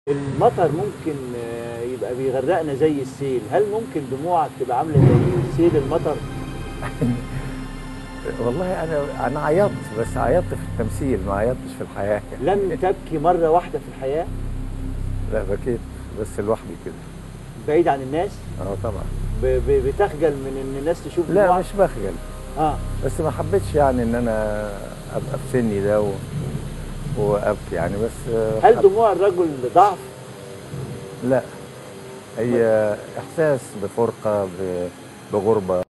المطر ممكن آه، يبقى بيغرقنا زي السيل هل ممكن دموعك تبقى عامله زي سيل المطر والله انا انا عيطت بس عيطت في التمثيل ما عيطتش في الحياه لم تبكي مره واحده في الحياه لا بكيت بس لوحدي كده بعيد عن الناس اه طبعا ب- ب- بتخجل من ان الناس تشوف لا دموعك؟ مش بخجل اه بس ما حبيتش يعني ان انا ابقى في سني ده و... وابكي يعني بس آه، هل حب- دموع الرجل ضعف لا هي احساس بفرقه ب... بغربه